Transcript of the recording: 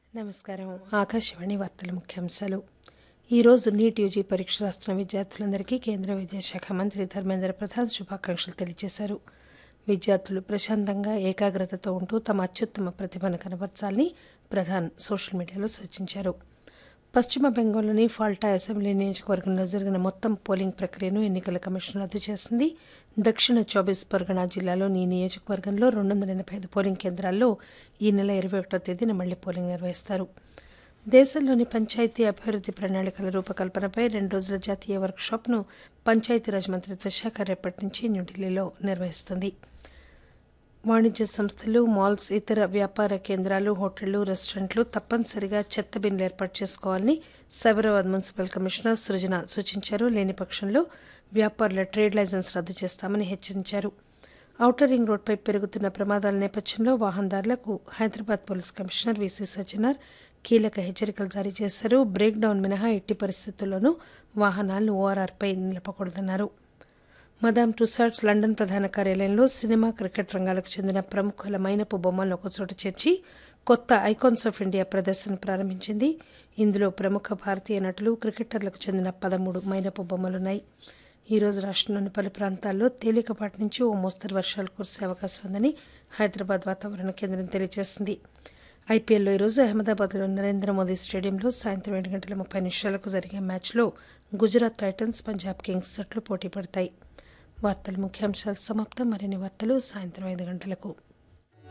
నమస్కారం ఆకాశవాణి వార్తల ముఖ్యాంశాలు ఈరోజు నీట్ యూజీ పరీక్ష రాస్తున్న విద్యార్థులందరికీ కేంద్ర విద్యాశాఖ మంత్రి ధర్మేంద్ర ప్రధాన్ శుభాకాంక్షలు తెలియజేశారు విద్యార్థులు ప్రశాంతంగా ఏకాగ్రతతో ఉంటూ తమ అత్యుత్తమ ప్రతిభను కనబర్చాలని ప్రధాన్ సోషల్ మీడియాలో సూచించారు పశ్చిమ బెంగాల్లోని ఫాల్టా అసెంబ్లీ నియోజకవర్గంలో జరిగిన మొత్తం పోలింగ్ ప్రక్రియను ఎన్నికల కమిషన్ రద్దు చేసింది దక్షిణ చౌబీస్ పరగనా జిల్లాలోని ఈ నియోజకవర్గంలో రెండు వందల ఎనభై ఐదు పోలింగ్ కేంద్రాల్లో ఈ నెల ఇరవై ఒకటో తేదీన మళ్లీ పోలింగ్ నిర్వహిస్తారు దేశంలోని పంచాయతీ అభివృద్ది ప్రణాళికల రూపకల్పనపై రెండు రోజుల జాతీయ వర్క్షాప్ను పంచాయతీరాజ్ మంత్రిత్వ శాఖ రేపటి నుంచి న్యూఢిల్లీలో నిర్వహిస్తుంది వాణిజ్య సంస్థలు మాల్స్ ఇతర వ్యాపార కేంద్రాలు హోటళ్లు రెస్టారెంట్లు తప్పనిసరిగా చెత్త బిన్లు ఏర్పాటు చేసుకోవాలని సైబరాబాద్ మున్సిపల్ కమిషనర్ సృజన సూచించారు లేని పక్షంలో వ్యాపారుల ట్రేడ్ లైసెన్స్ రద్దు చేస్తామని హెచ్చరించారు ఔటర్ రింగ్ రోడ్డుపై పెరుగుతున్న ప్రమాదాల నేపథ్యంలో వాహనదారులకు Hyderabad police commissioner VC Sajjanar కీలక హెచ్చరికలు జారీ చేశారు బ్రేక్ డౌన్ మినహా ఎట్టి పరిస్థితుల్లోనూ వాహనాలను ఓఆర్ఆర్పై నిలపకూడదన్నారు మదామ్ టుసాడ్స్ లండన్ ప్రధాన కార్యాలయంలో సినిమా క్రికెట్ రంగాలకు చెందిన ప్రముఖుల మైనపు బొమ్మలను ఒకచోట చేర్చి కొత్త ఐకాన్స్ ఆఫ్ ఇండియా ప్రదర్శన ప్రారంభించింది ఇందులో ప్రముఖ భారతీయ నటులు క్రికెటర్లకు చెందిన పదమూడు మైనపు బొమ్మలున్నాయి ఈ రోజు రాష్టంలోని పలు ప్రాంతాల్లో తేలికపాటి నుంచి ఓ మోస్తరు వర్షాలు కురిసే అవకాశం ఉందని హైదరాబాద్ వాతావరణ కేంద్రం తెలియజేసింది ఐపీఎల్లో ఈరోజు అహ్మదాబాద్లోని నరేంద్ర మోదీ స్టేడియంలో సాయంత్రం ఏడు గంటల ముప్పై నిమిషాలకు జరిగే మ్యాచ్లో గుజరాత్ టైటన్స్ పంజాబ్ కింగ్స్ జట్లు పోటీ పడతాయి వార్తల ముఖ్యాంశాలు సమాప్తం మరిన్ని వార్తలు సాయంత్రం ఐదు గంటలకు